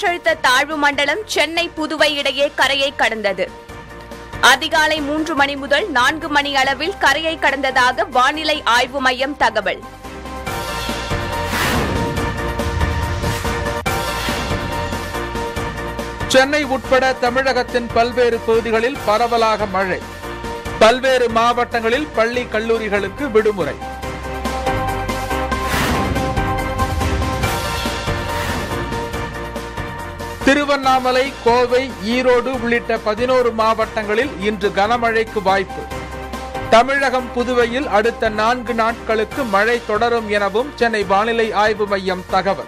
காற்றழுத்த தாழ்வு மண்டலம் சென்னை புதுவை இடையே கரையை கடந்தது அதிகாலை மூன்று மணி முதல் நான்கு மணி அளவில் கரையை கடந்ததாக வானிலை ஆய்வு மையம் தகவல் சென்னை உட்பட தமிழகத்தின் பல்வேறு பகுதிகளில் பரவலாக மழை பல்வேறு மாவட்டங்களில் பள்ளி கல்லூரிகளுக்கு விடுமுறை திருவண்ணாமலை கோவை ஈரோடு உள்ளிட்ட பதினோரு மாவட்டங்களில் இன்று கனமழைக்கு வாய்ப்பு தமிழகம் புதுவையில் அடுத்த நான்கு நாட்களுக்கு மழை தொடரும் எனவும் சென்னை வானிலை ஆய்வு மையம் தகவல்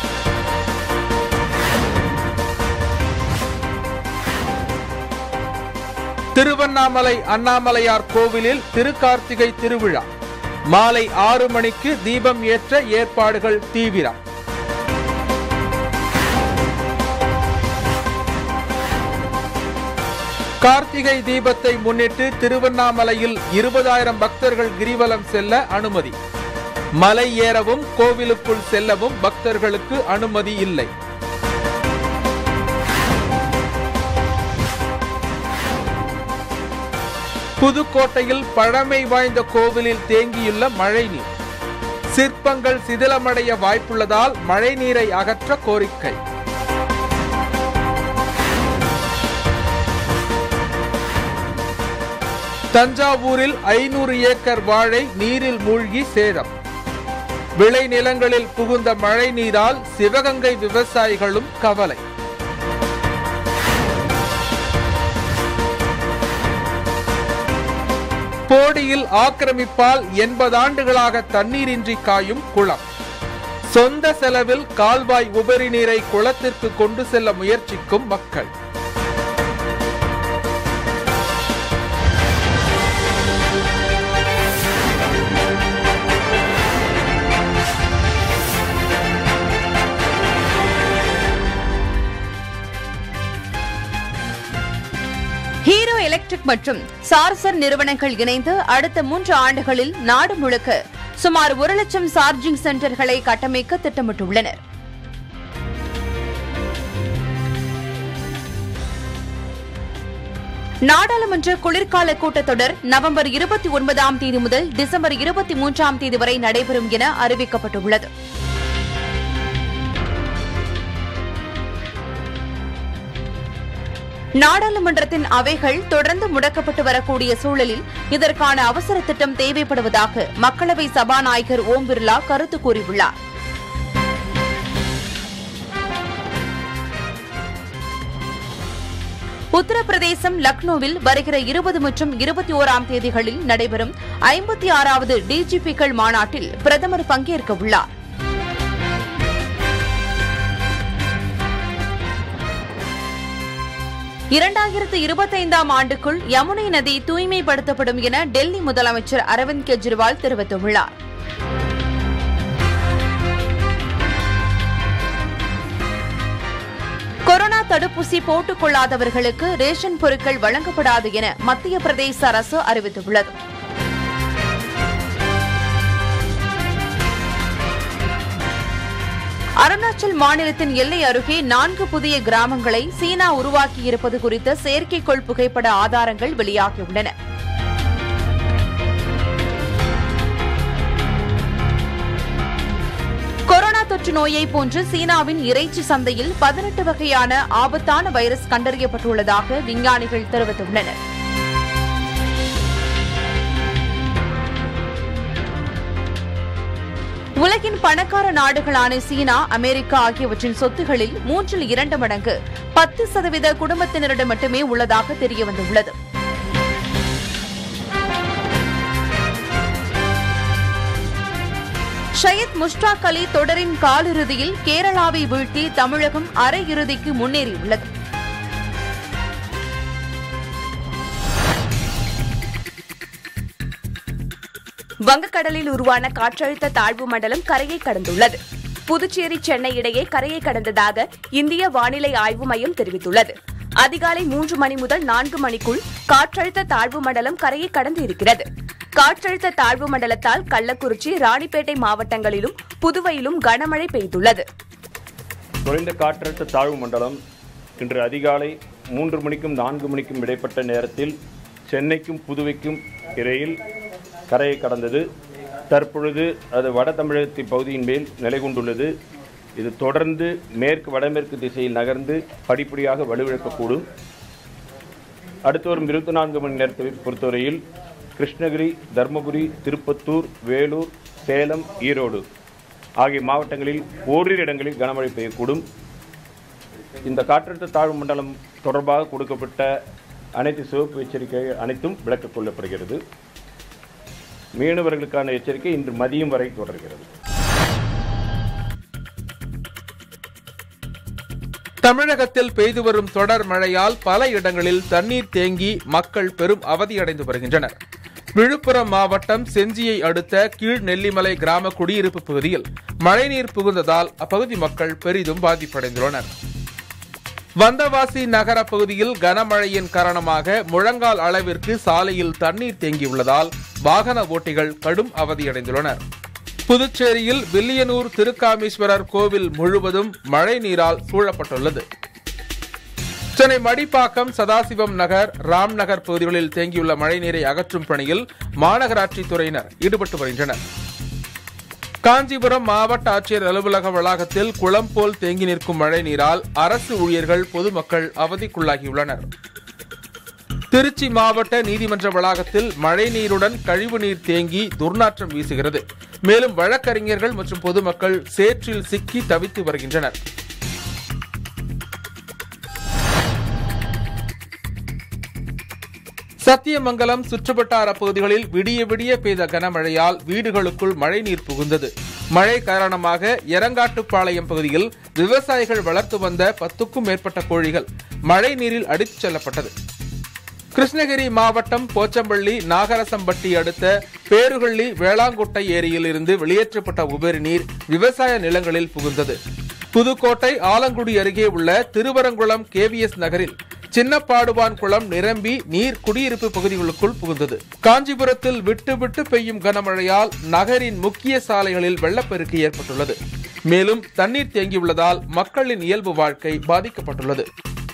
திருவண்ணாமலை அண்ணாமலையார் கோவிலில் திருக்கார்த்திகை திருவிழா மாலை ஆறு மணிக்கு தீபம் ஏற்ற ஏற்பாடுகள் தீவிரம் கார்த்திகை தீபத்தை முன்னிட்டு திருவண்ணாமலையில் இருபதாயிரம் பக்தர்கள் கிரிவலம் செல்ல அனுமதி மலை ஏறவும் கோவிலுக்குள் செல்லவும் பக்தர்களுக்கு அனுமதி இல்லை புதுக்கோட்டையில் பழமை வாய்ந்த கோவிலில் தேங்கியுள்ள மழைநீர் சிற்பங்கள் சிதிலமடைய வாய்ப்புள்ளதால் மழைநீரை அகற்ற கோரிக்கை தஞ்சாவூரில் ஐநூறு ஏக்கர் வாழை நீரில் மூழ்கி சேதம் விளை நிலங்களில் புகுந்த மழை நீரால் சிவகங்கை விவசாயிகளும் கவலை போடியில் ஆக்கிரமிப்பால் எண்பது ஆண்டுகளாக தண்ணீரின்றி காயும் குளம் சொந்த செலவில் கால்வாய் உபரி நீரை குளத்திற்கு கொண்டு செல்ல முயற்சிக்கும் மக்கள் ஹீரோ எலக்ட்ரிக் மற்றும் சார்சர் நிறுவனங்கள் இணைந்து அடுத்த மூன்று ஆண்டுகளில் நாடு முழுக்க சுமார் ஒரு லட்சம் சார்ஜிங் சென்டர்களை கட்டமைக்க திட்டமிட்டுள்ளனர் நாடாளுமன்ற குளிர்கால கூட்டத்தொடர் நவம்பர் இருபத்தி ஒன்பதாம் தேதி முதல் டிசம்பர் இருபத்தி மூன்றாம் தேதி வரை நடைபெறும் என அறிவிக்கப்பட்டுள்ளது நாடாளுமன்றத்தின் அவைகள் தொடர்ந்து முடக்கப்பட்டு வரக்கூடிய சூழலில் இதற்கான அவசர திட்டம் தேவைப்படுவதாக மக்களவை சபாநாயகர் ஓம் பிர்லா கருத்து கூறியுள்ளார் உத்தரப்பிரதேசம் லக்னோவில் வருகிற இருபது மற்றும் இருபத்தி ஓராம் தேதிகளில் நடைபெறும் ஐம்பத்தி ஆறாவது டிஜிபிக்கள் மாநாட்டில் பிரதமர் பங்கேற்க உள்ளார் இரண்டாயிரத்து இருபத்தைந்தாம் ஆண்டுக்குள் யமுனை நதி தூய்மைப்படுத்தப்படும் என டெல்லி முதலமைச்சர் அரவிந்த் கெஜ்ரிவால் தெரிவித்துள்ளார் கொரோனா தடுப்பூசி போட்டுக் கொள்ளாதவர்களுக்கு ரேஷன் பொருட்கள் வழங்கப்படாது என மத்திய பிரதேச அரசு அறிவித்துள்ளது அருணாச்சல் மாநிலத்தின் எல்லை அருகே நான்கு புதிய கிராமங்களை சீனா உருவாக்கியிருப்பது குறித்த செயற்கைக்கோள் புகைப்பட ஆதாரங்கள் வெளியாகியுள்ளன கொரோனா தொற்று நோயை போன்று சீனாவின் இறைச்சி சந்தையில் பதினெட்டு வகையான ஆபத்தான வைரஸ் கண்டறியப்பட்டுள்ளதாக விஞ்ஞானிகள் தெரிவித்துள்ளனர் உலகின் பணக்கார நாடுகளான சீனா அமெரிக்கா ஆகியவற்றின் சொத்துகளில் மூன்றில் இரண்டு மடங்கு பத்து சதவீத குடும்பத்தினரிடம் மட்டுமே உள்ளதாக தெரியவந்துள்ளது ஷயத் முஷ்டாக் அலி தொடரின் காலிறுதியில் கேரளாவை வீழ்த்தி தமிழகம் அரையிறுதிக்கு முன்னேறியுள்ளது வங்கக்கடலில் உருவான காற்றழுத்த தாழ்வு மண்டலம் கரையை கடந்துள்ளது புதுச்சேரி சென்னை இடையே கரையை கடந்ததாக இந்திய வானிலை ஆய்வு மையம் தெரிவித்துள்ளது அதிகாலை மூன்று மணி முதல் நான்கு மணிக்குள் காற்றழுத்த தாழ்வு மண்டலம் கரையை கடந்து இருக்கிறது காற்றழுத்த தாழ்வு மண்டலத்தால் கள்ளக்குறிச்சி ராணிப்பேட்டை மாவட்டங்களிலும் புதுவையிலும் கனமழை பெய்துள்ளது குறைந்த காற்றழுத்த தாழ்வு மண்டலம் இன்று அதிகாலை மூன்று மணிக்கும் நான்கு மணிக்கும் இடைப்பட்ட நேரத்தில் சென்னைக்கும் புதுவைக்கும் இடையில் கரையை கடந்தது தற்பொழுது அது வட தமிழகத்தின் பகுதியின் மேல் நிலை கொண்டுள்ளது இது தொடர்ந்து மேற்கு வடமேற்கு திசையில் நகர்ந்து படிப்படியாக வலுவிழக்கக்கூடும் அடுத்து வரும் இருபத்தி நான்கு மணி நேரத்தை பொறுத்தவரையில் கிருஷ்ணகிரி தருமபுரி திருப்பத்தூர் வேலூர் சேலம் ஈரோடு ஆகிய மாவட்டங்களில் ஓரிரு இடங்களில் கனமழை பெய்யக்கூடும் இந்த காற்றழுத்த தாழ்வு மண்டலம் தொடர்பாக கொடுக்கப்பட்ட அனைத்து சிவப்பு எச்சரிக்கை அனைத்தும் விலக்கிக் கொள்ளப்படுகிறது மீனவர்களுக்கான எச்சரிக்கை இன்று மதியம் வரை தொடர்கிறது தமிழகத்தில் பெய்து வரும் தொடர் மழையால் பல இடங்களில் தண்ணீர் தேங்கி மக்கள் பெரும் அவதியடைந்து வருகின்றனர் விழுப்புரம் மாவட்டம் செஞ்சியை அடுத்த கீழ் நெல்லிமலை கிராம குடியிருப்பு பகுதியில் மழைநீர் புகுந்ததால் அப்பகுதி மக்கள் பெரிதும் பாதிப்படைந்துள்ளனர் வந்தவாசி நகர பகுதியில் கனமழையின் காரணமாக முழங்கால் அளவிற்கு சாலையில் தண்ணீர் தேங்கியுள்ளதால் வாகன ஓட்டிகள் கடும் அவதியடைந்துள்ளனர் புதுச்சேரியில் வில்லியனூர் திருக்காமீஸ்வரர் கோவில் முழுவதும் மழை நீரால் சூழப்பட்டுள்ளது சென்னை மடிப்பாக்கம் சதாசிவம் நகர் ராம் நகர் பகுதிகளில் தேங்கியுள்ள மழைநீரை அகற்றும் பணியில் மாநகராட்சி துறையினர் ஈடுபட்டு வருகின்றனர் காஞ்சிபுரம் மாவட்ட ஆட்சியர் அலுவலக வளாகத்தில் குளம் போல் தேங்கி நிற்கும் மழை நீரால் அரசு ஊழியர்கள் பொதுமக்கள் அவதிக்குள்ளாகியுள்ளனர் திருச்சி மாவட்ட நீதிமன்ற வளாகத்தில் மழைநீருடன் கழிவுநீர் தேங்கி துர்நாற்றம் வீசுகிறது மேலும் வழக்கறிஞர்கள் மற்றும் பொதுமக்கள் சேற்றில் சிக்கி தவித்து வருகின்றனர் சத்தியமங்கலம் சுற்றுவட்டார பகுதிகளில் விடிய விடிய பெய்த கனமழையால் வீடுகளுக்குள் மழைநீர் புகுந்தது மழை காரணமாக எரங்காட்டுப்பாளையம் பகுதியில் விவசாயிகள் வளர்த்து வந்த பத்துக்கும் மேற்பட்ட கோழிகள் மழை நீரில் அடித்துச் செல்லப்பட்டது கிருஷ்ணகிரி மாவட்டம் போச்சம்பள்ளி நாகரசம்பட்டி அடுத்த பேருகள்ளி வேளாங்குட்டை ஏரியில் இருந்து வெளியேற்றப்பட்ட உபரி நீர் விவசாய நிலங்களில் புகுந்தது புதுக்கோட்டை ஆலங்குடி அருகே உள்ள திருவரங்குளம் கேவிஎஸ் நகரில் சின்னப்பாடுவான் குளம் நிரம்பி நீர் குடியிருப்பு பகுதிகளுக்குள் புகுந்தது காஞ்சிபுரத்தில் விட்டு விட்டு பெய்யும் கனமழையால் நகரின் முக்கிய சாலைகளில் வெள்ளப்பெருக்கு ஏற்பட்டுள்ளது மேலும் தண்ணீர் தேங்கியுள்ளதால் மக்களின் இயல்பு வாழ்க்கை பாதிக்கப்பட்டுள்ளது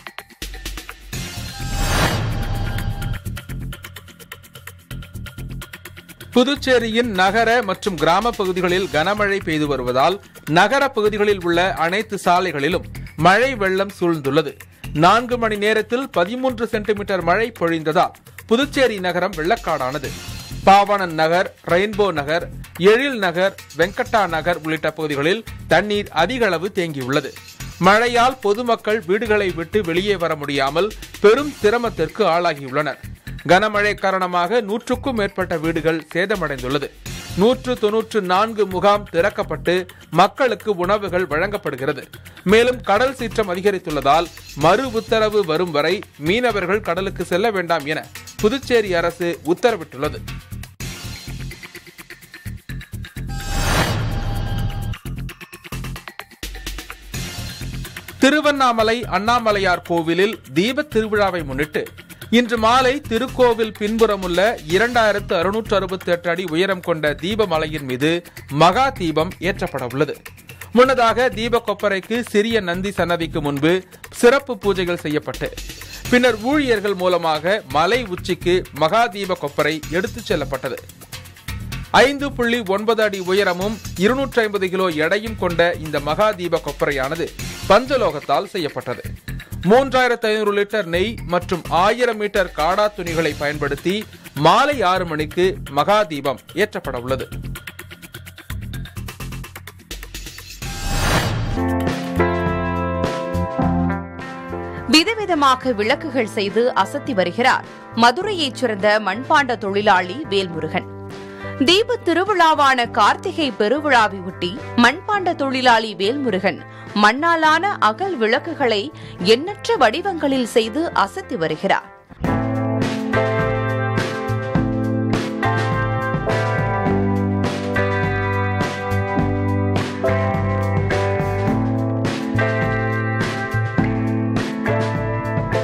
புதுச்சேரியின் நகர மற்றும் கிராம பகுதிகளில் கனமழை பெய்து வருவதால் நகர பகுதிகளில் உள்ள அனைத்து சாலைகளிலும் மழை வெள்ளம் சூழ்ந்துள்ளது நான்கு மணி நேரத்தில் பதிமூன்று சென்டிமீட்டர் மழை பொழிந்ததால் புதுச்சேரி நகரம் வெள்ளக்காடானது பாவாணன் நகர் ரெயின்போ நகர் எழில் நகர் வெங்கட்டா நகர் உள்ளிட்ட பகுதிகளில் தண்ணீர் அதிக அளவு தேங்கியுள்ளது மழையால் பொதுமக்கள் வீடுகளை விட்டு வெளியே வர முடியாமல் பெரும் சிரமத்திற்கு ஆளாகியுள்ளனர் கனமழை காரணமாக நூற்றுக்கும் மேற்பட்ட வீடுகள் சேதமடைந்துள்ளது நூற்று தொன்னூற்று நான்கு முகாம் திறக்கப்பட்டு மக்களுக்கு உணவுகள் வழங்கப்படுகிறது மேலும் கடல் சீற்றம் அதிகரித்துள்ளதால் மறு உத்தரவு வரும் வரை மீனவர்கள் கடலுக்கு செல்ல வேண்டாம் என புதுச்சேரி அரசு உத்தரவிட்டுள்ளது திருவண்ணாமலை அண்ணாமலையார் கோவிலில் தீபத் திருவிழாவை முன்னிட்டு இன்று மாலை திருக்கோவில் பின்புறமுள்ள இரண்டாயிரத்து அறுநூற்று அறுபத்தி எட்டு அடி உயரம் கொண்ட தீபமலையின் மீது மகா தீபம் ஏற்றப்பட உள்ளது முன்னதாக தீப கொப்பரைக்கு சிறிய நந்தி சன்னதிக்கு முன்பு சிறப்பு பூஜைகள் செய்யப்பட்டு பின்னர் ஊழியர்கள் மூலமாக மலை உச்சிக்கு மகா தீப கொப்பரை எடுத்துச் செல்லப்பட்டது ஐந்து புள்ளி ஒன்பது அடி உயரமும் இருநூற்றி ஐம்பது கிலோ எடையும் கொண்ட இந்த மகா தீப கொப்பரையானது பஞ்சலோகத்தால் செய்யப்பட்டது மூன்றாயிரத்து ஐநூறு லிட்டர் நெய் மற்றும் ஆயிரம் மீட்டர் காடா துணிகளை பயன்படுத்தி மாலை ஆறு மணிக்கு மகா தீபம் ஏற்றப்பட உள்ளது விதவிதமாக விளக்குகள் செய்து அசத்தி வருகிறார் மதுரையைச் சேர்ந்த மண்பாண்ட தொழிலாளி வேல்முருகன் தீப திருவிழாவான கார்த்திகை பெருவிழாவையொட்டி மண்பாண்ட தொழிலாளி வேல்முருகன் மண்ணாலான அகல் விளக்குகளை எண்ணற்ற வடிவங்களில் செய்து அசத்தி வருகிறார்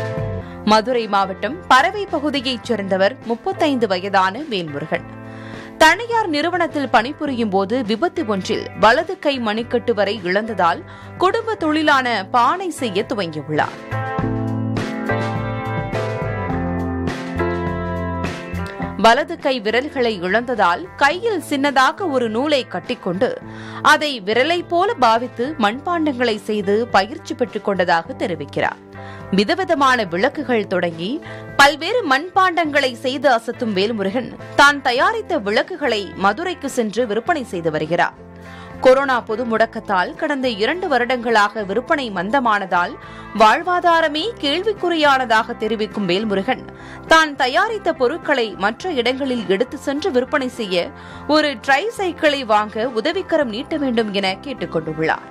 மதுரை மாவட்டம் பறவை பகுதியைச் சேர்ந்தவர் முப்பத்தைந்து வயதான வேல்முருகன் தனியார் நிறுவனத்தில் பணிபுரியும் போது விபத்து ஒன்றில் வலது கை மணிக்கட்டு வரை இழந்ததால் குடும்ப தொழிலான பானை செய்ய துவங்கியுள்ளார் வலது கை விரல்களை இழந்ததால் கையில் சின்னதாக ஒரு நூலை கட்டிக்கொண்டு அதை விரலை போல பாவித்து மண்பாண்டங்களை செய்து பயிற்சி பெற்றுக் கொண்டதாக தெரிவிக்கிறார் விதவிதமான விளக்குகள் தொடங்கி பல்வேறு மண்பாண்டங்களை செய்து அசத்தும் வேல்முருகன் தான் தயாரித்த விளக்குகளை மதுரைக்கு சென்று விற்பனை செய்து வருகிறார் கொரோனா பொது முடக்கத்தால் கடந்த இரண்டு வருடங்களாக விற்பனை மந்தமானதால் வாழ்வாதாரமே கேள்விக்குறியானதாக தெரிவிக்கும் வேல்முருகன் தான் தயாரித்த பொருட்களை மற்ற இடங்களில் எடுத்து சென்று விற்பனை செய்ய ஒரு ட்ரை சைக்கிளை வாங்க உதவிக்கரம் நீட்ட வேண்டும் என கேட்டுக் கொண்டுள்ளார்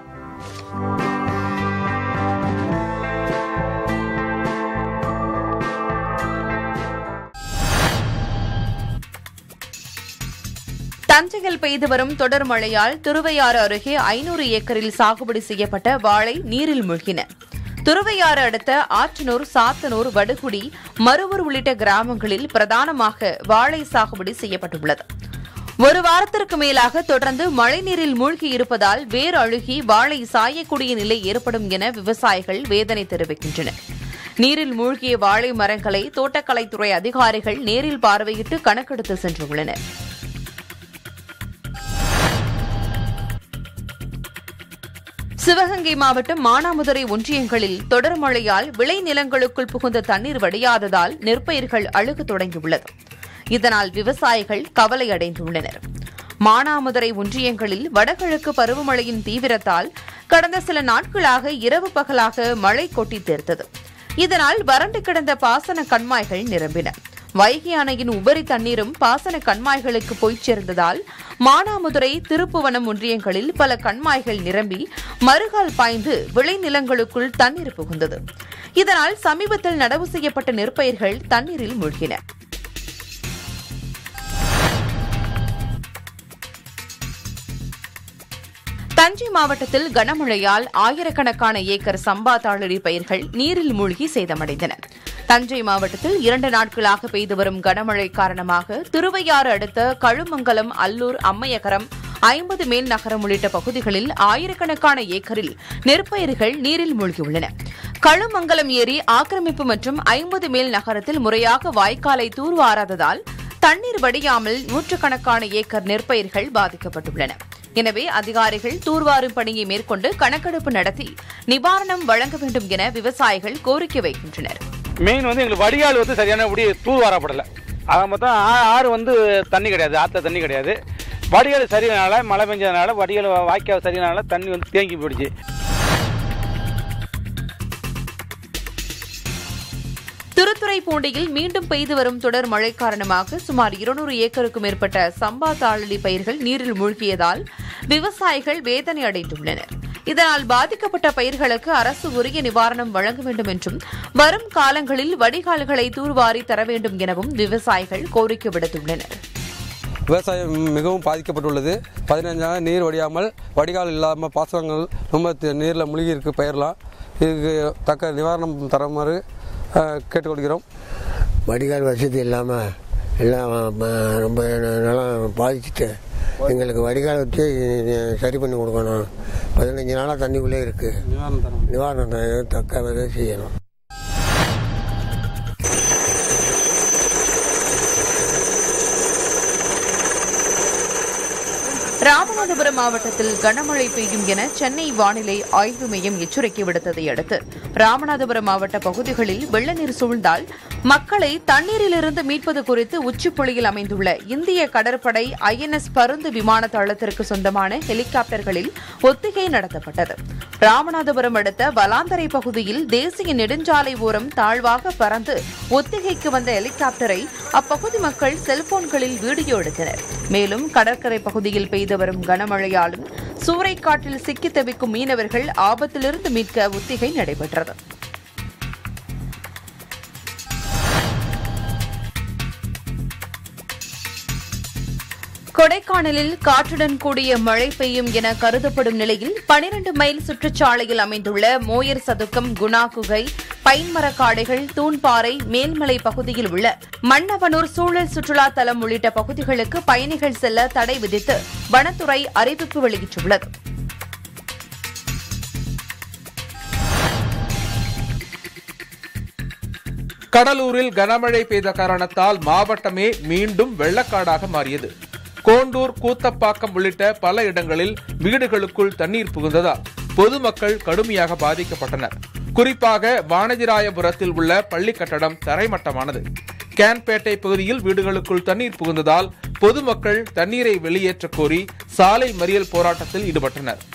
தஞ்சையில் பெய்து வரும் தொடர் மழையால் திருவையாறு அருகே ஐநூறு ஏக்கரில் சாகுபடி செய்யப்பட்ட வாழை நீரில் மூழ்கின திருவையாறு அடுத்த ஆற்றனூர் சாத்தனூர் வடுகுடி மருவூர் உள்ளிட்ட கிராமங்களில் பிரதானமாக வாழை சாகுபடி செய்யப்பட்டுள்ளது ஒரு வாரத்திற்கு மேலாக தொடர்ந்து மழைநீரில் மூழ்கி இருப்பதால் வேர் அழுகி வாழை சாயக்கூடிய நிலை ஏற்படும் என விவசாயிகள் வேதனை தெரிவிக்கின்றனர் நீரில் மூழ்கிய வாழை மரங்களை தோட்டக்கலைத்துறை அதிகாரிகள் நேரில் பார்வையிட்டு கணக்கெடுத்து சென்றுள்ளனர் சிவகங்கை மாவட்டம் மானாமதுரை ஒன்றியங்களில் தொடர் மழையால் விளை நிலங்களுக்குள் புகுந்த தண்ணீர் வடியாததால் நெற்பயிர்கள் அழுக தொடங்கியுள்ளது இதனால் விவசாயிகள் கவலை அடைந்துள்ளனர் மானாமதுரை ஒன்றியங்களில் வடகிழக்கு பருவமழையின் தீவிரத்தால் கடந்த சில நாட்களாக இரவு பகலாக மழை கொட்டி தீர்த்தது இதனால் வறண்டு கிடந்த பாசன கண்மாய்கள் நிரம்பின வைகை அணையின் உபரி தண்ணீரும் பாசன கண்மாய்களுக்கு போய்ச் சேர்ந்ததால் மானாமதுரை திருப்புவனம் ஒன்றியங்களில் பல கண்மாய்கள் நிரம்பி மறுகால் பாய்ந்து விளைநிலங்களுக்குள் தண்ணீர் புகுந்தது இதனால் சமீபத்தில் நடவு செய்யப்பட்ட நெற்பயிர்கள் தண்ணீரில் மூழ்கின தஞ்சை மாவட்டத்தில் கனமழையால் ஆயிரக்கணக்கான ஏக்கர் சம்பா தாளடி பயிர்கள் நீரில் மூழ்கி சேதமடைந்தன தஞ்சை மாவட்டத்தில் இரண்டு நாட்களாக பெய்து வரும் கனமழை காரணமாக திருவையாறு அடுத்த கழுமங்கலம் அல்லூர் அம்மையகரம் ஐம்பது மேல் நகரம் உள்ளிட்ட பகுதிகளில் ஆயிரக்கணக்கான ஏக்கரில் நெற்பயிர்கள் நீரில் மூழ்கியுள்ளன கழுமங்கலம் ஏரி ஆக்கிரமிப்பு மற்றும் ஐம்பது மேல் நகரத்தில் முறையாக வாய்க்காலை தூர்வாராததால் தண்ணீர் வடியாமல் நூற்றுக்கணக்கான ஏக்கர் நெற்பயிர்கள் பாதிக்கப்பட்டுள்ளன எனவே அதிகாரிகள் தூர்வாரும் பணியை மேற்கொண்டு கணக்கெடுப்பு நடத்தி நிவாரணம் வழங்க வேண்டும் என விவசாயிகள் கோரிக்கை வைக்கின்றனர் மெயின் வந்து எங்களுக்கு வடிகால் வந்து சரியான முடி தூர் வரப்படலை ஆக மொத்தம் ஆ- ஆறு வந்து தண்ணி கிடையாது ஆற்றுல தண்ணி கிடையாது வடிகால் சரியினால மழை பெஞ்சதுனால வடிகால் வாய்க்கால் சரியினால தண்ணி வந்து தேங்கி போயிடுச்சு திருத்துறைப்பூண்டியில் மீண்டும் பெய்து வரும் தொடர் மழை காரணமாக சுமார் இருநூறு ஏக்கருக்கும் மேற்பட்ட சம்பா தாளடி பயிர்கள் நீரில் மூழ்கியதால் விவசாயிகள் வேதனை அடைந்துள்ளனர் இதனால் பாதிக்கப்பட்ட பயிர்களுக்கு அரசு உரிய நிவாரணம் வழங்க வேண்டும் என்றும் வரும் காலங்களில் வடிகால்களை தூர்வாரி தர வேண்டும் எனவும் விவசாயிகள் கோரிக்கை விடுத்துள்ளனர் விவசாயம் மிகவும் பாதிக்கப்பட்டுள்ளது பதினஞ்சு நாள் நீர் வடியாமல் வடிகால் இல்லாமல் பாசனங்கள் ரொம்ப தி- நீரில் மூழ்கி இருக்கு பயிரெலாம் இதுக்கு தக்க நிவாரணம் தருமாறு அஹ், கேட்டுக்கொள்கிறோம் வடிகால் வசதி இல்லாமல் எல்லாம் ம- ரொம்ப நிலம் பாதிச்சுட்டு எங்களுக்கு வடிகால் வச்சு சரி பண்ணி கொடுக்கணும் பதினஞ்சு நாளாக தண்ணிக்குள்ளே இருக்குது நிவாரணம் தரம் நிவாரணம் தக்க விதை செய்யணும் ராமநாதபுரம் மாவட்டத்தில் கனமழை பெய்யும் என சென்னை வானிலை ஆய்வு மையம் எச்சரிக்கை விடுத்ததை அடுத்து ராமநாதபுரம் மாவட்ட பகுதிகளில் வெள்ள நீர் சூழ்ந்தால் மக்களை தண்ணீரிலிருந்து மீட்பது குறித்து உச்சிப்புள்ளியில் அமைந்துள்ள இந்திய கடற்படை ஐஎன்எஸ் பருந்து விமான தளத்திற்கு சொந்தமான ஹெலிகாப்டர்களில் ஒத்திகை நடத்தப்பட்டது ராமநாதபுரம் அடுத்த வலாந்தரை பகுதியில் தேசிய நெடுஞ்சாலை ஓரம் தாழ்வாக பறந்து ஒத்திகைக்கு வந்த ஹெலிகாப்டரை அப்பகுதி மக்கள் செல்போன்களில் வீடியோ எடுத்தனர் மேலும் கடற்கரை பகுதியில் பெய்து வரும் கனமழையாலும் சூறைக்காற்றில் சிக்கித் தவிக்கும் மீனவர்கள் ஆபத்திலிருந்து மீட்க ஒத்திகை நடைபெற்றது கொடைக்கானலில் காற்றுடன் கூடிய மழை பெய்யும் என கருதப்படும் நிலையில் 12 மைல் சுற்றுச்சாலையில் அமைந்துள்ள மோயர் சதுக்கம் குணா குகை பைன்மரக் காடுகள் தூண்பாறை மேல்மலை பகுதியில் உள்ள மன்னவனூர் சூழல் சுற்றுலா தலம் உள்ளிட்ட பகுதிகளுக்கு பயணிகள் செல்ல தடை விதித்து வனத்துறை அறிவிப்பு வெளியிட்டுள்ளது கடலூரில் கனமழை பெய்த காரணத்தால் மாவட்டமே மீண்டும் வெள்ளக்காடாக மாறியது கோண்டூர் கூத்தப்பாக்கம் உள்ளிட்ட பல இடங்களில் வீடுகளுக்குள் தண்ணீர் புகுந்ததால் பொதுமக்கள் கடுமையாக பாதிக்கப்பட்டனர் குறிப்பாக வானதிராயபுரத்தில் உள்ள பள்ளி கட்டடம் தரைமட்டமானது கேன்பேட்டை பகுதியில் வீடுகளுக்குள் தண்ணீர் புகுந்ததால் பொதுமக்கள் தண்ணீரை வெளியேற்றக் கோரி சாலை மறியல் போராட்டத்தில் ஈடுபட்டனர்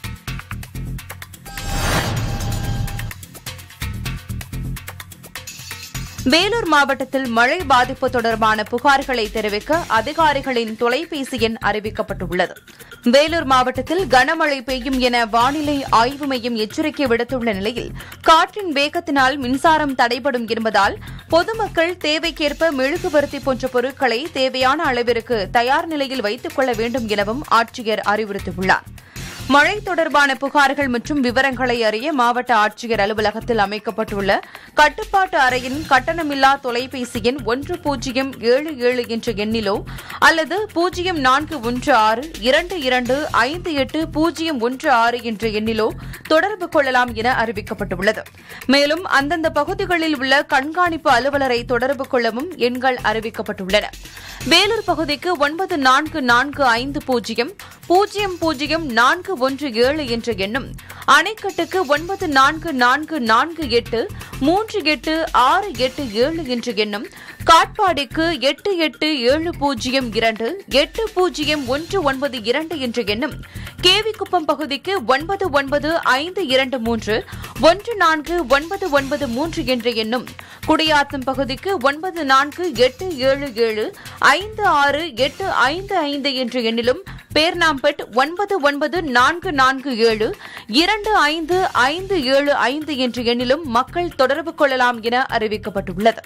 வேலூர் மாவட்டத்தில் மழை பாதிப்பு தொடர்பான புகார்களை தெரிவிக்க அதிகாரிகளின் தொலைபேசி எண் அறிவிக்கப்பட்டுள்ளது வேலூர் மாவட்டத்தில் கனமழை பெய்யும் என வானிலை ஆய்வு மையம் எச்சரிக்கை விடுத்துள்ள நிலையில் காற்றின் வேகத்தினால் மின்சாரம் தடைபடும் என்பதால் பொதுமக்கள் தேவைக்கேற்ப மெழுகுவர்த்தி போன்ற பொருட்களை தேவையான அளவிற்கு தயார் நிலையில் வைத்துக் கொள்ள வேண்டும் எனவும் ஆட்சியர் அறிவுறுத்தியுள்ளார் மழை தொடர்பான புகார்கள் மற்றும் விவரங்களை அறிய மாவட்ட ஆட்சியர் அலுவலகத்தில் அமைக்கப்பட்டுள்ள கட்டுப்பாட்டு அறையின் கட்டணமில்லா தொலைபேசி எண் ஒன்று பூஜ்ஜியம் ஏழு ஏழு என்ற எண்ணிலோ அல்லது பூஜ்ஜியம் நான்கு ஒன்று ஆறு இரண்டு இரண்டு ஐந்து எட்டு பூஜ்ஜியம் ஒன்று ஆறு என்ற எண்ணிலோ தொடர்பு கொள்ளலாம் என அறிவிக்கப்பட்டுள்ளது மேலும் அந்தந்த பகுதிகளில் உள்ள கண்காணிப்பு அலுவலரை தொடர்பு கொள்ளவும் எண்கள் அறிவிக்கப்பட்டுள்ளன வேலூர் பகுதிக்கு ஒன்பது நான்கு நான்கு ஐந்து பூஜ்ஜியம் பூஜ்ஜியம் பூஜ்ஜியம் நான்கு ஒன்று ஏழு என்ற எண்ணும் அணைக்கட்டுக்கு ஒன்பது நான்கு நான்கு நான்கு எட்டு மூன்று எட்டு ஆறு எட்டு ஏழு என்ற எண்ணும் காட்பாடிக்கு எட்டு எட்டு ஏழு பூஜ்ஜியம் இரண்டு எட்டு பூஜ்ஜியம் ஒன்று ஒன்பது இரண்டு என்ற எண்ணும் கேவிக்குப்பம் பகுதிக்கு ஒன்பது ஒன்பது ஐந்து இரண்டு மூன்று ஒன்று நான்கு ஒன்பது ஒன்பது மூன்று என்ற எண்ணும் குடியாத்தம் பகுதிக்கு ஒன்பது நான்கு எட்டு ஏழு ஏழு ஐந்து ஆறு எட்டு ஐந்து ஐந்து என்ற எண்ணிலும் பேர்னாம்பெட் ஒன்பது ஒன்பது நான்கு நான்கு ஏழு இரண்டு ஐந்து ஐந்து ஏழு ஐந்து என்ற எண்ணிலும் மக்கள் தொடர்பு கொள்ளலாம் என அறிவிக்கப்பட்டுள்ளது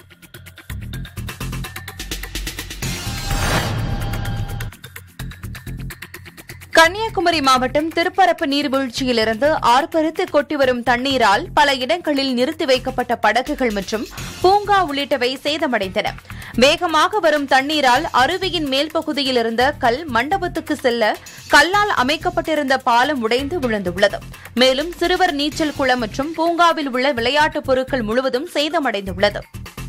கன்னியாகுமரி மாவட்டம் திருப்பரப்பு நீர்வீழ்ச்சியிலிருந்து ஆர்ப்பரித்து கொட்டி வரும் தண்ணீரால் பல இடங்களில் நிறுத்தி வைக்கப்பட்ட படகுகள் மற்றும் பூங்கா உள்ளிட்டவை சேதமடைந்தன வேகமாக வரும் தண்ணீரால் அருவியின் மேல் பகுதியில் இருந்த கல் மண்டபத்துக்கு செல்ல கல்லால் அமைக்கப்பட்டிருந்த பாலம் உடைந்து விழுந்துள்ளது மேலும் சிறுவர் நீச்சல் குளம் மற்றும் பூங்காவில் உள்ள விளையாட்டுப் பொருட்கள் முழுவதும் சேதமடைந்துள்ளது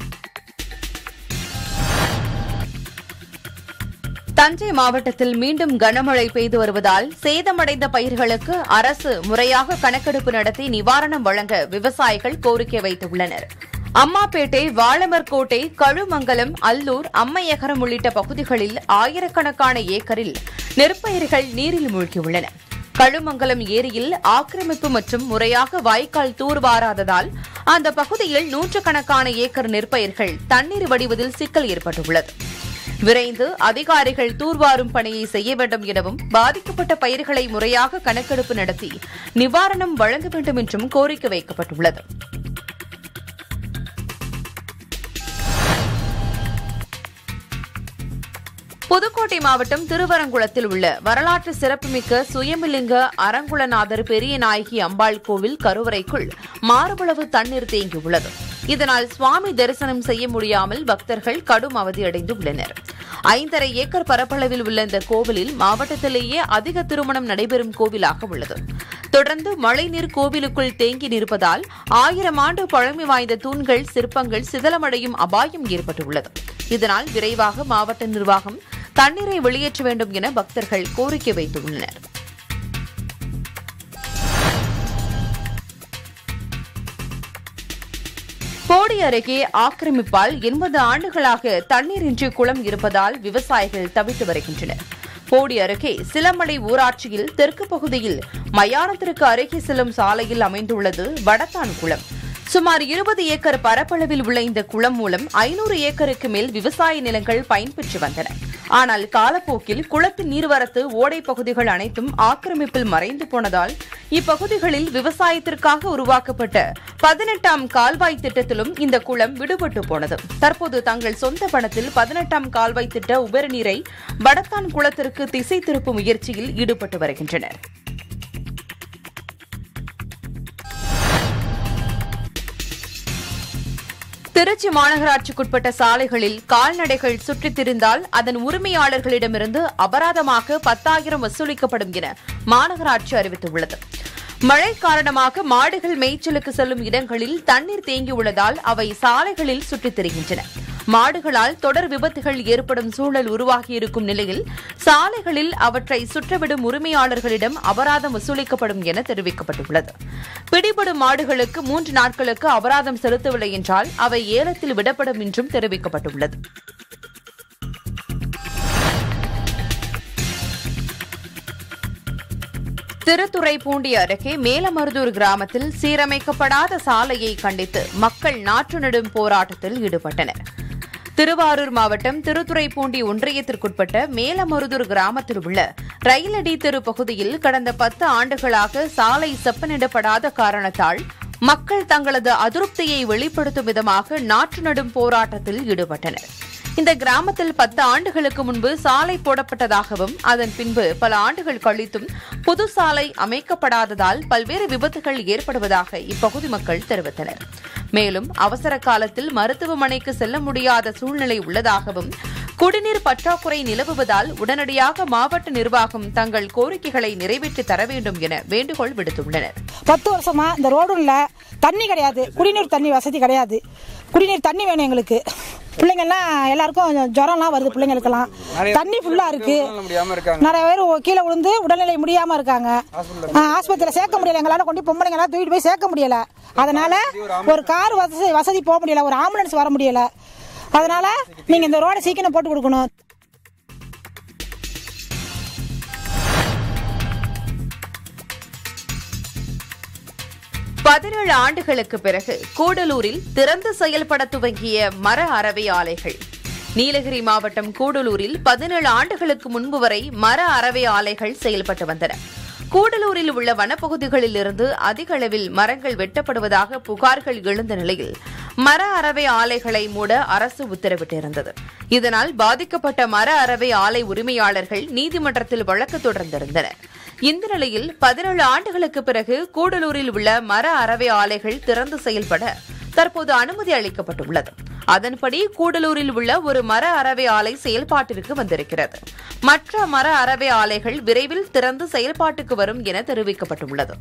தஞ்சை மாவட்டத்தில் மீண்டும் கனமழை பெய்து வருவதால் சேதமடைந்த பயிர்களுக்கு அரசு முறையாக கணக்கெடுப்பு நடத்தி நிவாரணம் வழங்க விவசாயிகள் கோரிக்கை வைத்துள்ளனர் அம்மாப்பேட்டை வாளமர்கோட்டை கழுமங்கலம் அல்லூர் அம்மையகரம் உள்ளிட்ட பகுதிகளில் ஆயிரக்கணக்கான ஏக்கரில் நெற்பயிர்கள் நீரில் மூழ்கியுள்ளன கழுமங்கலம் ஏரியில் ஆக்கிரமிப்பு மற்றும் முறையாக வாய்க்கால் தூர்வாராததால் அந்த பகுதியில் நூற்றுக்கணக்கான ஏக்கர் நெற்பயிர்கள் தண்ணீர் வடிவதில் சிக்கல் ஏற்பட்டுள்ளது விரைந்து அதிகாரிகள் தூர்வாரும் பணியை செய்ய வேண்டும் எனவும் பாதிக்கப்பட்ட பயிர்களை முறையாக கணக்கெடுப்பு நடத்தி நிவாரணம் வழங்க வேண்டும் என்றும் கோரிக்கை வைக்கப்பட்டுள்ளது புதுக்கோட்டை மாவட்டம் திருவரங்குளத்தில் உள்ள வரலாற்று சிறப்புமிக்க சுயமிலிங்க அரங்குளநாதர் பெரிய நாயகி அம்பாள் கோவில் கருவறைக்குள் மார்பளவு தண்ணீர் தேங்கியுள்ளது இதனால் சுவாமி தரிசனம் செய்ய முடியாமல் பக்தர்கள் கடும் அவதியடைந்து உள்ளனர் ஐந்தரை ஏக்கர் பரப்பளவில் உள்ள இந்த கோவிலில் மாவட்டத்திலேயே அதிக திருமணம் நடைபெறும் கோவிலாக உள்ளது தொடர்ந்து மழைநீர் கோவிலுக்குள் தேங்கி நிற்பதால் ஆயிரம் ஆண்டு பழமை வாய்ந்த தூண்கள் சிற்பங்கள் சிதலமடையும் அபாயம் ஏற்பட்டுள்ளது இதனால் விரைவாக மாவட்ட நிர்வாகம் தண்ணீரை வெளியேற்ற வேண்டும் என பக்தர்கள் கோரிக்கை வைத்துள்ளனர் போடி அருகே ஆக்கிரமிப்பால் எண்பது ஆண்டுகளாக தண்ணீரின்றி குளம் இருப்பதால் விவசாயிகள் தவித்து வருகின்றனர் போடி அருகே சிலமலை ஊராட்சியில் தெற்கு பகுதியில் மயானத்திற்கு அருகே செல்லும் சாலையில் அமைந்துள்ளது வடத்தான் குளம் சுமார் இருபது ஏக்கர் பரப்பளவில் உள்ள இந்த குளம் மூலம் ஐநூறு ஏக்கருக்கு மேல் விவசாய நிலங்கள் பயன்பெற்று வந்தன ஆனால் காலப்போக்கில் குளத்தின் நீர்வரத்து ஓடை பகுதிகள் அனைத்தும் ஆக்கிரமிப்பில் மறைந்து போனதால் இப்பகுதிகளில் விவசாயத்திற்காக உருவாக்கப்பட்ட பதினெட்டாம் கால்வாய் திட்டத்திலும் இந்த குளம் விடுபட்டு போனது தற்போது தங்கள் சொந்த பணத்தில் பதினெட்டாம் கால்வாய் திட்ட உபரிநீரை வடத்தான் குளத்திற்கு திசை திருப்பும் முயற்சியில் ஈடுபட்டு வருகின்றனர் திருச்சி மாநகராட்சிக்குட்பட்ட சாலைகளில் கால்நடைகள் சுற்றித் திரிந்தால் அதன் உரிமையாளர்களிடமிருந்து அபராதமாக பத்தாயிரம் வசூலிக்கப்படும் என மாநகராட்சி அறிவித்துள்ளது மழை காரணமாக மாடுகள் மேய்ச்சலுக்கு செல்லும் இடங்களில் தண்ணீர் தேங்கியுள்ளதால் அவை சாலைகளில் சுற்றித் திரிகின்றன மாடுகளால் தொடர் விபத்துகள் ஏற்படும் சூழல் உருவாகியிருக்கும் நிலையில் சாலைகளில் அவற்றை சுற்றவிடும் உரிமையாளர்களிடம் அபராதம் வசூலிக்கப்படும் என தெரிவிக்கப்பட்டுள்ளது பிடிபடும் மாடுகளுக்கு மூன்று நாட்களுக்கு அபராதம் செலுத்தவில்லை என்றால் அவை ஏலத்தில் விடப்படும் என்றும் தெரிவிக்கப்பட்டுள்ளது திருத்துறைப்பூண்டி அருகே மேலமருதூர் கிராமத்தில் சீரமைக்கப்படாத சாலையை கண்டித்து மக்கள் நாற்று நடும் போராட்டத்தில் ஈடுபட்டனர் திருவாரூர் மாவட்டம் திருத்துறைப்பூண்டி ஒன்றியத்திற்குட்பட்ட மேலமருதூர் கிராமத்தில் உள்ள ரயிலடி தெரு பகுதியில் கடந்த பத்து ஆண்டுகளாக சாலை செப்பனிடப்படாத காரணத்தால் மக்கள் தங்களது அதிருப்தியை வெளிப்படுத்தும் விதமாக நாற்று நடும் போராட்டத்தில் ஈடுபட்டனர் இந்த கிராமத்தில் பத்து ஆண்டுகளுக்கு முன்பு சாலை போடப்பட்டதாகவும் அதன் பின்பு பல ஆண்டுகள் கழித்தும் புது சாலை அமைக்கப்படாததால் பல்வேறு விபத்துகள் ஏற்படுவதாக இப்பகுதி மக்கள் தெரிவித்தனர் மேலும் அவசர காலத்தில் மருத்துவமனைக்கு செல்ல முடியாத சூழ்நிலை உள்ளதாகவும் குடிநீர் பற்றாக்குறை நிலவுவதால் உடனடியாக மாவட்ட நிர்வாகம் தங்கள் கோரிக்கைகளை நிறைவேற்றி தர வேண்டும் என வேண்டுகோள் விடுத்துள்ளனர் பத்து வருஷமா இந்த ரோடும் இல்ல தண்ணி கிடையாது குடிநீர் தண்ணி வசதி கிடையாது குடிநீர் தண்ணி வேணும் எங்களுக்கு பிள்ளைங்கெல்லாம் எல்லாருக்கும் ஜுரம்லாம் வருது பிள்ளைங்களுக்கெல்லாம் தண்ணி ஃபுல்லா இருக்கு முடியாம இருக்காங்க நிறைய பேர் கீழே விழுந்து உடல்நிலை முடியாம இருக்காங்க ஆஸ்பத்திரியில சேர்க்க முடியல எங்களால கொண்டு பொம்பளைங்க எல்லாம் தூக்கிட்டு போய் சேர்க்க முடியல அதனால ஒரு கார் வசதி வசதி போக முடியல ஒரு ஆம்புலன்ஸ் வர முடியல அதனால நீங்க இந்த ரோடை சீக்கிரம் போட்டு கொடுக்கணும் பதினேழு ஆண்டுகளுக்கு பிறகு கூடலூரில் திறந்து செயல்பட துவங்கிய மர அரவை ஆலைகள் நீலகிரி மாவட்டம் கூடலூரில் பதினேழு ஆண்டுகளுக்கு முன்பு வரை மர அரவை ஆலைகள் செயல்பட்டு வந்தன கூடலூரில் உள்ள வனப்பகுதிகளில் இருந்து அதிக அளவில் மரங்கள் வெட்டப்படுவதாக புகார்கள் எழுந்த நிலையில் மர அரவை ஆலைகளை மூட அரசு உத்தரவிட்டிருந்தது இதனால் பாதிக்கப்பட்ட மர அரவை ஆலை உரிமையாளர்கள் நீதிமன்றத்தில் வழக்கு தொடர்ந்திருந்தனர் இந்த நிலையில் பதினேழு ஆண்டுகளுக்கு பிறகு கூடலூரில் உள்ள மர அரவை ஆலைகள் திறந்து செயல்பட தற்போது அனுமதி அளிக்கப்பட்டுள்ளது அதன்படி கூடலூரில் உள்ள ஒரு மர அரவை ஆலை செயல்பாட்டிற்கு வந்திருக்கிறது மற்ற மர அரவை ஆலைகள் விரைவில் திறந்து செயல்பாட்டுக்கு வரும் என தெரிவிக்கப்பட்டுள்ளது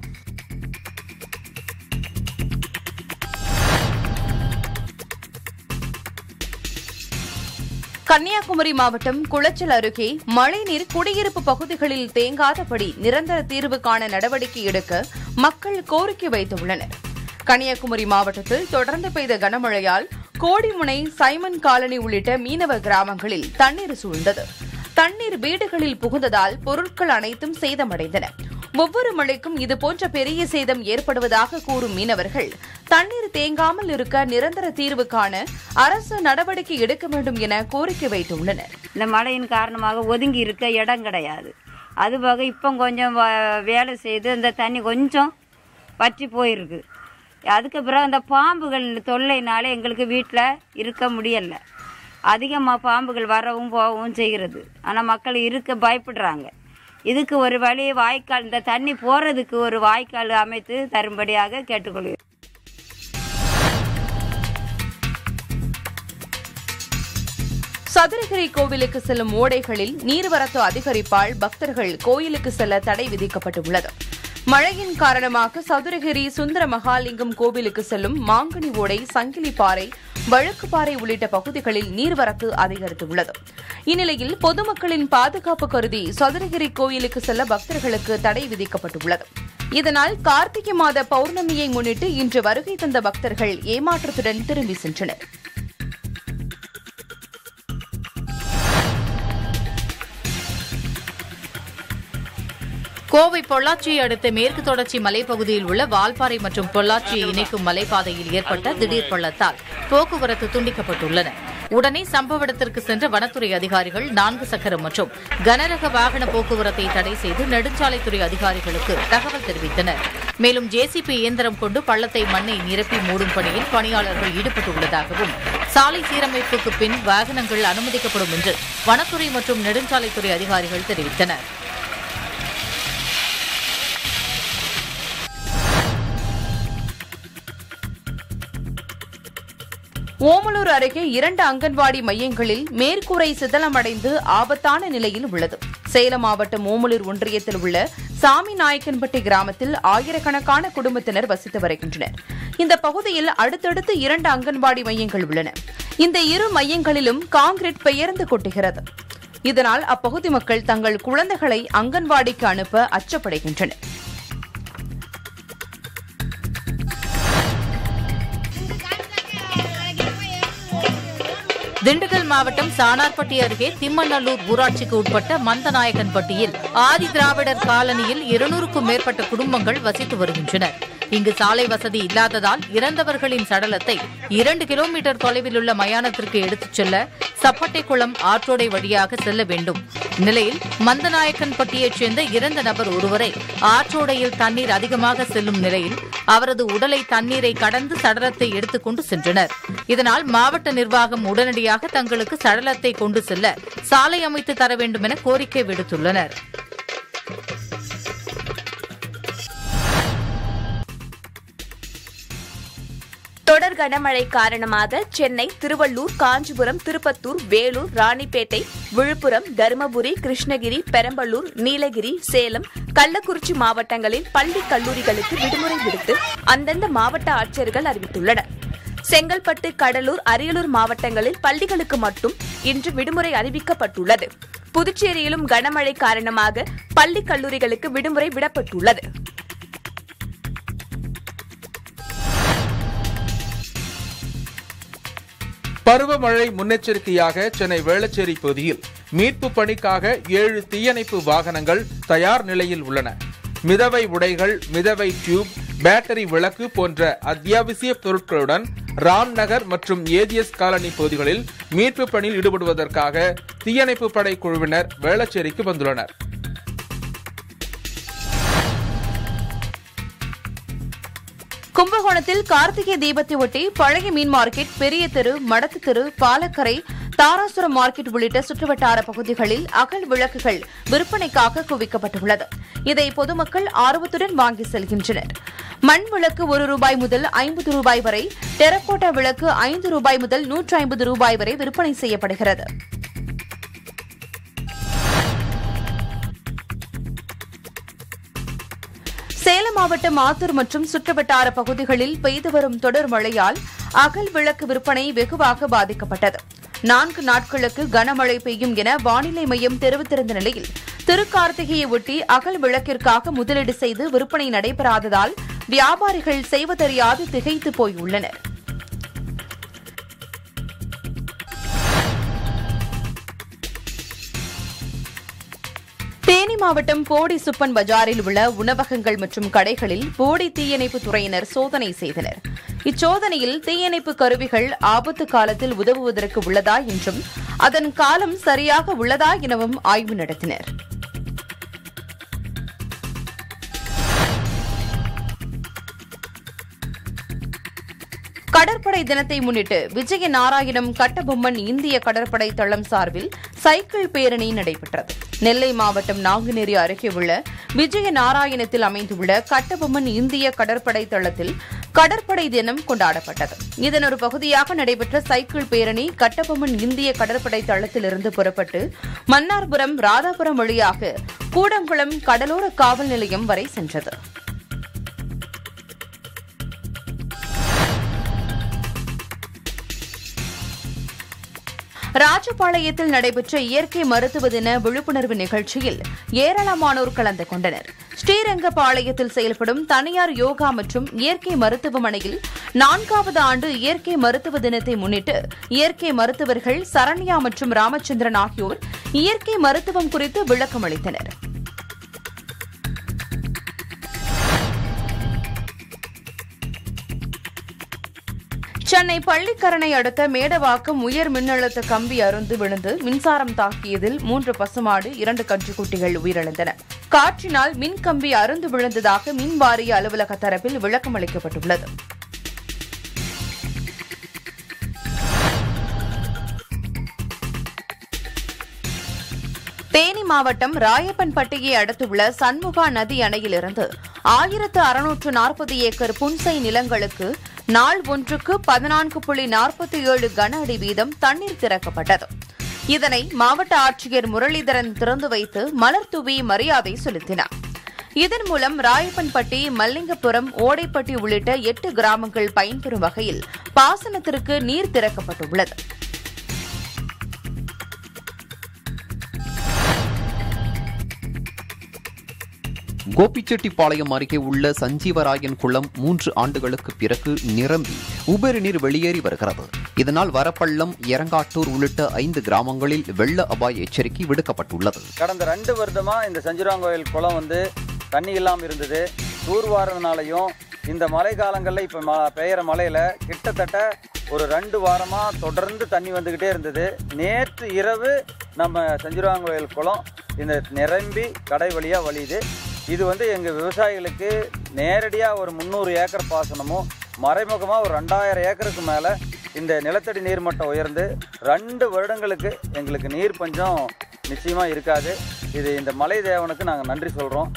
கன்னியாகுமரி மாவட்டம் குளச்சல் அருகே மழைநீர் குடியிருப்பு பகுதிகளில் தேங்காதபடி நிரந்தர தீர்வு காண நடவடிக்கை எடுக்க மக்கள் கோரிக்கை வைத்துள்ளனர் கன்னியாகுமரி மாவட்டத்தில் தொடர்ந்து பெய்த கனமழையால் கோடிமுனை சைமன் காலனி உள்ளிட்ட மீனவ கிராமங்களில் தண்ணீர் சூழ்ந்தது தண்ணீர் வீடுகளில் புகுந்ததால் பொருட்கள் அனைத்தும் சேதமடைந்தன ஒவ்வொரு மழைக்கும் இதுபோன்ற பெரிய சேதம் ஏற்படுவதாக கூறும் மீனவர்கள் தண்ணீர் தேங்காமல் இருக்க நிரந்தர தீர்வு காண அரசு நடவடிக்கை எடுக்க வேண்டும் என கோரிக்கை வைத்துள்ளனர் இந்த மழையின் காரணமாக ஒதுங்கி இருக்க இடம் கிடையாது அதுபோக இப்போ கொஞ்சம் வ- வேலை செய்து இந்த தண்ணி கொஞ்சம் வற்றி போயிருக்கு அதுக்கு பிறகு அந்த பாம்புகள் தொல்லைனால எங்களுக்கு வீட்டில் இருக்க முடியல அதிகமாக பாம்புகள் வரவும் போகவும் செய்கிறது ஆனால் மக்கள் இருக்க பயப்படுறாங்க இதுக்கு ஒரு வழி வாய்க்கால் இந்த தண்ணி போகிறதுக்கு ஒரு வாய்க்கால் அமைத்து தரும்படியாக கேட்டுக்கொள்கிறேன் சதுரகிரி கோவிலுக்கு செல்லும் ஓடைகளில் நீர்வரத்து அதிகரிப்பால் பக்தர்கள் கோயிலுக்கு செல்ல தடை விதிக்கப்பட்டுள்ளது மழையின் காரணமாக சதுரகிரி சுந்தர மகாலிங்கம் கோவிலுக்கு செல்லும் மாங்கனி ஓடை சங்கிலிப்பாறை வழுக்குப்பாறை உள்ளிட்ட பகுதிகளில் நீர்வரத்து அதிகரித்துள்ளது இந்நிலையில் பொதுமக்களின் பாதுகாப்பு கருதி சதுரகிரி கோயிலுக்கு செல்ல பக்தர்களுக்கு தடை விதிக்கப்பட்டுள்ளது இதனால் கார்த்திகை மாத பௌர்ணமியை முன்னிட்டு இன்று வருகை தந்த பக்தர்கள் ஏமாற்றத்துடன் திரும்பி சென்றனர் கோவை பொள்ளாச்சியை அடுத்த மேற்கு தொடர்ச்சி மலைப்பகுதியில் உள்ள வால்பாறை மற்றும் பொள்ளாச்சியை இணைக்கும் மலைப்பாதையில் ஏற்பட்ட திடீர் பள்ளத்தால் போக்குவரத்து துண்டிக்கப்பட்டுள்ளன உடனே சம்பவ இடத்திற்கு சென்ற வனத்துறை அதிகாரிகள் நான்கு சக்கரம் மற்றும் கனரக வாகன போக்குவரத்தை தடை செய்து நெடுஞ்சாலைத்துறை அதிகாரிகளுக்கு தகவல் தெரிவித்தனர் மேலும் ஜேசிபி இயந்திரம் கொண்டு பள்ளத்தை மண்ணை நிரப்பி மூடும் பணியில் பணியாளர்கள் ஈடுபட்டுள்ளதாகவும் சாலை சீரமைப்புக்கு பின் வாகனங்கள் அனுமதிக்கப்படும் என்று வனத்துறை மற்றும் நெடுஞ்சாலைத்துறை அதிகாரிகள் தெரிவித்தனர் ஓமலூர் அருகே இரண்டு அங்கன்வாடி மையங்களில் மேற்கூரை சிதலமடைந்து ஆபத்தான நிலையில் உள்ளது சேலம் மாவட்டம் ஓமலூர் ஒன்றியத்தில் உள்ள சாமி நாயக்கன்பட்டி கிராமத்தில் ஆயிரக்கணக்கான குடும்பத்தினர் வசித்து வருகின்றனர் இந்த பகுதியில் அடுத்தடுத்து இரண்டு அங்கன்வாடி மையங்கள் உள்ளன இந்த இரு மையங்களிலும் காங்கிரீட் பெயர்ந்து கொட்டுகிறது இதனால் அப்பகுதி மக்கள் தங்கள் குழந்தைகளை அங்கன்வாடிக்கு அனுப்ப அச்சப்படுகின்றனர் திண்டுக்கல் மாவட்டம் சானார்பட்டி அருகே திம்மநல்லூர் ஊராட்சிக்கு உட்பட்ட மந்தநாயக்கன்பட்டியில் ஆதி திராவிடர் காலனியில் இருநூறுக்கும் மேற்பட்ட குடும்பங்கள் வசித்து வருகின்றனர் இங்கு சாலை வசதி இல்லாததால் இறந்தவர்களின் சடலத்தை இரண்டு கிலோமீட்டர் தொலைவில் உள்ள மயானத்திற்கு எடுத்துச் செல்ல சப்பட்டைக்குளம் ஆற்றோடை வழியாக செல்ல வேண்டும் இந்நிலையில் மந்தநாயக்கன்பட்டியைச் சேர்ந்த இறந்த நபர் ஒருவரை ஆற்றோடையில் தண்ணீர் அதிகமாக செல்லும் நிலையில் அவரது உடலை தண்ணீரை கடந்து சடலத்தை எடுத்துக்கொண்டு சென்றனர் இதனால் மாவட்ட நிர்வாகம் உடனடியாக தங்களுக்கு சடலத்தை கொண்டு செல்ல சாலை அமைத்து தர வேண்டும் என கோரிக்கை விடுத்துள்ளனர் தொடர் கனமழை காரணமாக சென்னை திருவள்ளூர் காஞ்சிபுரம் திருப்பத்தூர் வேலூர் ராணிப்பேட்டை விழுப்புரம் தருமபுரி கிருஷ்ணகிரி பெரம்பலூர் நீலகிரி சேலம் கள்ளக்குறிச்சி மாவட்டங்களில் பள்ளி கல்லூரிகளுக்கு விடுமுறை விடுத்து அந்தந்த மாவட்ட ஆட்சியர்கள் அறிவித்துள்ளனர் செங்கல்பட்டு கடலூர் அரியலூர் மாவட்டங்களில் பள்ளிகளுக்கு மட்டும் இன்று விடுமுறை அறிவிக்கப்பட்டுள்ளது புதுச்சேரியிலும் கனமழை காரணமாக பள்ளி கல்லூரிகளுக்கு விடுமுறை விடப்பட்டுள்ளது பருவமழை முன்னெச்சரிக்கையாக சென்னை வேளச்சேரி பகுதியில் மீட்பு பணிக்காக ஏழு தீயணைப்பு வாகனங்கள் தயார் நிலையில் உள்ளன மிதவை உடைகள் மிதவை டியூப் பேட்டரி விளக்கு போன்ற அத்தியாவசிய பொருட்களுடன் ராம் நகர் மற்றும் ஏஜிஎஸ் காலனி பகுதிகளில் மீட்பு பணியில் ஈடுபடுவதற்காக தீயணைப்பு படை குழுவினர் வேளச்சேரிக்கு வந்துள்ளனர் கும்பகோணத்தில் கார்த்திகை தீபத்தை ஒட்டி பழைய மீன் மார்க்கெட் பெரிய தெரு மடத்து தெரு பாலக்கரை தாராசுரம் மார்க்கெட் உள்ளிட்ட சுற்றுவட்டார பகுதிகளில் அகல் விளக்குகள் விற்பனைக்காக குவிக்கப்பட்டுள்ளது இதை பொதுமக்கள் ஆர்வத்துடன் வாங்கி செல்கின்றனர் மண் விளக்கு ஒரு ரூபாய் முதல் ஐம்பது ரூபாய் வரை டெரக்கோட்டா விளக்கு ஐந்து ரூபாய் முதல் நூற்று ஐம்பது ரூபாய் வரை விற்பனை செய்யப்படுகிறது சேலம் மாவட்டம் ஆத்தூர் மற்றும் சுற்றுவட்டார பகுதிகளில் பெய்து வரும் தொடர் மழையால் அகல் விளக்கு விற்பனை வெகுவாக பாதிக்கப்பட்டது நான்கு நாட்களுக்கு கனமழை பெய்யும் என வானிலை மையம் தெரிவித்திருந்த நிலையில் திருக்கார்த்திகையை ஒட்டி அகல் விளக்கிற்காக முதலீடு செய்து விற்பனை நடைபெறாததால் வியாபாரிகள் செய்வதறியாது திகைத்து போயுள்ளனர் தேனி மாவட்டம் போடி சுப்பன் பஜாரில் உள்ள உணவகங்கள் மற்றும் கடைகளில் போடி தீயணைப்பு துறையினர் சோதனை செய்தனர் இச்சோதனையில் தீயணைப்பு கருவிகள் ஆபத்து காலத்தில் உதவுவதற்கு உள்ளதா என்றும் அதன் காலம் சரியாக உள்ளதா எனவும் ஆய்வு நடத்தினர் கடற்படை தினத்தை முன்னிட்டு விஜய நாராயணம் கட்டபொம்மன் இந்திய கடற்படை தளம் சார்பில் சைக்கிள் பேரணி நடைபெற்றது நெல்லை மாவட்டம் நாங்குநேரி அருகே உள்ள விஜய நாராயணத்தில் அமைந்துள்ள கட்டபொம்மன் இந்திய கடற்படை தளத்தில் கடற்படை தினம் கொண்டாடப்பட்டது இதன் ஒரு பகுதியாக நடைபெற்ற சைக்கிள் பேரணி கட்டபொம்மன் இந்திய கடற்படை தளத்திலிருந்து புறப்பட்டு மன்னார்புரம் ராதாபுரம் வழியாக கூடங்குளம் கடலோர காவல் நிலையம் வரை சென்றது ராஜபாளையத்தில் நடைபெற்ற இயற்கை மருத்துவ தின விழிப்புணர்வு நிகழ்ச்சியில் ஏராளமானோர் கலந்து கொண்டனர் ஸ்ரீரங்கபாளையத்தில் செயல்படும் தனியார் யோகா மற்றும் இயற்கை மருத்துவமனையில் நான்காவது ஆண்டு இயற்கை மருத்துவ தினத்தை முன்னிட்டு இயற்கை மருத்துவர்கள் சரண்யா மற்றும் ராமச்சந்திரன் ஆகியோர் இயற்கை மருத்துவம் குறித்து விளக்கம் அளித்தனர் சென்னை பள்ளிக்கரணை அடுத்த மேடவாக்கம் உயர் மின்னழுத்த கம்பி அருந்து விழுந்து மின்சாரம் தாக்கியதில் மூன்று பசுமாடு இரண்டு கன்றுக்குட்டிகள் உயிரிழந்தன காற்றினால் மின் கம்பி அருந்து விழுந்ததாக மின் வாரிய அலுவலக தரப்பில் விளக்கம் அளிக்கப்பட்டுள்ளது தேனி மாவட்டம் ராயப்பன்பட்டியை அடுத்துள்ள சண்முகா நதி அணையிலிருந்து ஆயிரத்து அறுநூற்று நாற்பது ஏக்கர் புன்சை நிலங்களுக்கு நாள் ஒன்றுக்கு பதினான்கு புள்ளி நாற்பத்தி ஏழு கன அடி வீதம் தண்ணீர் திறக்கப்பட்டது இதனை மாவட்ட ஆட்சியர் முரளிதரன் திறந்து வைத்து மலர் தூவி மரியாதை செலுத்தினார் இதன் மூலம் ராயப்பன்பட்டி மல்லிங்கபுரம் ஓடைப்பட்டி உள்ளிட்ட எட்டு கிராமங்கள் பயன்பெறும் வகையில் பாசனத்திற்கு நீர் திறக்கப்பட்டுள்ளது கோபிச்செட்டிப்பாளையம் அருகே உள்ள சஞ்சீவராயன் குளம் மூன்று ஆண்டுகளுக்கு பிறகு நிரம்பி உபரி நீர் வெளியேறி வருகிறது இதனால் வரப்பள்ளம் எரங்காட்டூர் உள்ளிட்ட ஐந்து கிராமங்களில் வெள்ள அபாய எச்சரிக்கை விடுக்கப்பட்டுள்ளது கடந்த ரெண்டு வருடமா இந்த சஞ்சுராங்கோயில் குளம் வந்து தண்ணி இல்லாமல் இருந்தது தூர்வாரதுனாலையும் இந்த மழை காலங்களில் இப்போ ம பெய்கிற மழையில் கிட்டத்தட்ட ஒரு ரெண்டு வாரமாக தொடர்ந்து தண்ணி வந்துக்கிட்டே இருந்தது நேற்று இரவு நம்ம சஞ்சுராங்கோயில் குளம் இந்த நிரம்பி கடை வழியாக வழியுது இது வந்து எங்கள் விவசாயிகளுக்கு நேரடியாக ஒரு முந்நூறு ஏக்கர் பாசனமும் மறைமுகமாக ஒரு ரெண்டாயிரம் ஏக்கருக்கு மேலே இந்த நிலத்தடி நீர்மட்டம் உயர்ந்து ரெண்டு வருடங்களுக்கு எங்களுக்கு நீர் பஞ்சம் நிச்சயமாக இருக்காது இது இந்த மலை தேவனுக்கு நாங்கள் நன்றி சொல்கிறோம்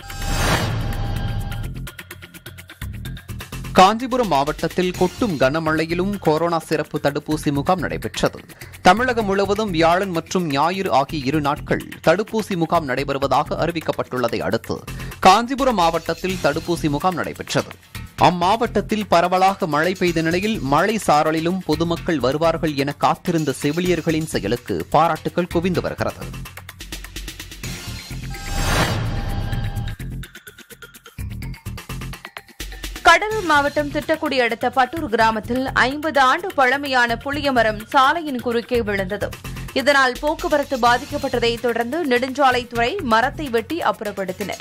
காஞ்சிபுரம் மாவட்டத்தில் கொட்டும் கனமழையிலும் கொரோனா சிறப்பு தடுப்பூசி முகாம் நடைபெற்றது தமிழகம் முழுவதும் வியாழன் மற்றும் ஞாயிறு ஆகிய இரு நாட்கள் தடுப்பூசி முகாம் நடைபெறுவதாக அறிவிக்கப்பட்டுள்ளதை அடுத்து காஞ்சிபுரம் மாவட்டத்தில் தடுப்பூசி முகாம் நடைபெற்றது அம்மாவட்டத்தில் பரவலாக மழை பெய்த நிலையில் மழை சாரலிலும் பொதுமக்கள் வருவார்கள் என காத்திருந்த செவிலியர்களின் செயலுக்கு பாராட்டுகள் குவிந்து வருகிறது கடலூர் மாவட்டம் திட்டக்குடி அடுத்த பட்டூர் கிராமத்தில் ஐம்பது ஆண்டு பழமையான புளிய மரம் சாலையின் குறுக்கே விழுந்தது இதனால் போக்குவரத்து பாதிக்கப்பட்டதை தொடர்ந்து நெடுஞ்சாலைத்துறை மரத்தை வெட்டி அப்புறப்படுத்தினர்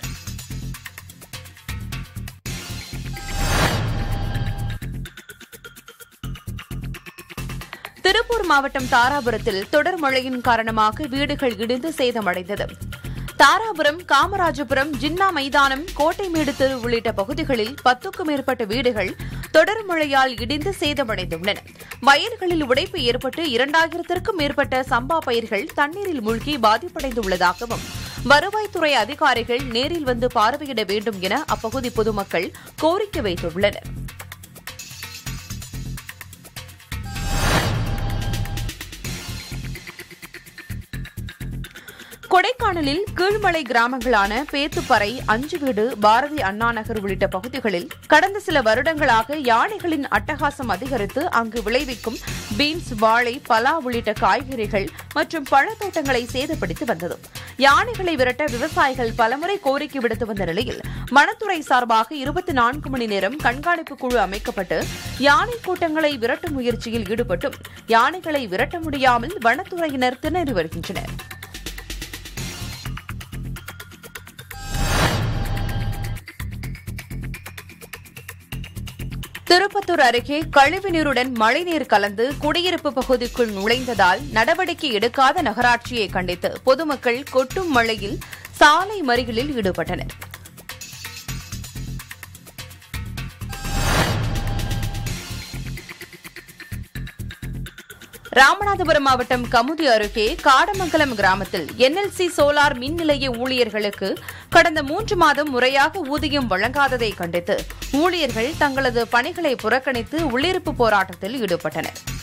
திருப்பூர் மாவட்டம் தாராபுரத்தில் தொடர் மழையின் காரணமாக வீடுகள் இடிந்து சேதமடைந்தது தாராபுரம் காமராஜபுரம் ஜின்னா மைதானம் கோட்டைமேடு தெரு உள்ளிட்ட பகுதிகளில் பத்துக்கும் மேற்பட்ட வீடுகள் தொடர் மழையால் இடிந்து சேதமடைந்துள்ளன வயல்களில் உடைப்பு ஏற்பட்டு இரண்டாயிரத்திற்கும் மேற்பட்ட சம்பா பயிர்கள் தண்ணீரில் மூழ்கி பாதிப்படைந்துள்ளதாகவும் வருவாய்த்துறை அதிகாரிகள் நேரில் வந்து பார்வையிட வேண்டும் என அப்பகுதி பொதுமக்கள் கோரிக்கை வைத்துள்ளனர் கொடைக்கானலில் கீழ்மலை கிராமங்களான பேத்துப்பறை அஞ்சுவீடு பாரதி அண்ணா நகர் உள்ளிட்ட பகுதிகளில் கடந்த சில வருடங்களாக யானைகளின் அட்டகாசம் அதிகரித்து அங்கு விளைவிக்கும் பீன்ஸ் வாழை பலா உள்ளிட்ட காய்கறிகள் மற்றும் பழத்தோட்டங்களை சேதப்படுத்தி வந்தது யானைகளை விரட்ட விவசாயிகள் பலமுறை கோரிக்கை விடுத்து வந்த நிலையில் வனத்துறை சார்பாக இருபத்தி நான்கு மணி நேரம் கண்காணிப்பு குழு அமைக்கப்பட்டு யானை கூட்டங்களை விரட்டும் முயற்சியில் ஈடுபட்டும் யானைகளை விரட்ட முடியாமல் வனத்துறையினர் திணறி வருகின்றனர் திருப்பத்தூர் அருகே கழிவுநீருடன் மழைநீர் கலந்து குடியிருப்பு பகுதிக்குள் நுழைந்ததால் நடவடிக்கை எடுக்காத நகராட்சியை கண்டித்து பொதுமக்கள் கொட்டும் மழையில் சாலை மறியலில் ஈடுபட்டனர் ராமநாதபுரம் மாவட்டம் கமுதி அருகே காடமங்கலம் கிராமத்தில் என்எல்சி சோலார் மின் நிலைய ஊழியர்களுக்கு கடந்த மூன்று மாதம் முறையாக ஊதியம் வழங்காததை கண்டித்து ஊழியர்கள் தங்களது பணிகளை புறக்கணித்து உள்ளிருப்பு போராட்டத்தில் ஈடுபட்டனர்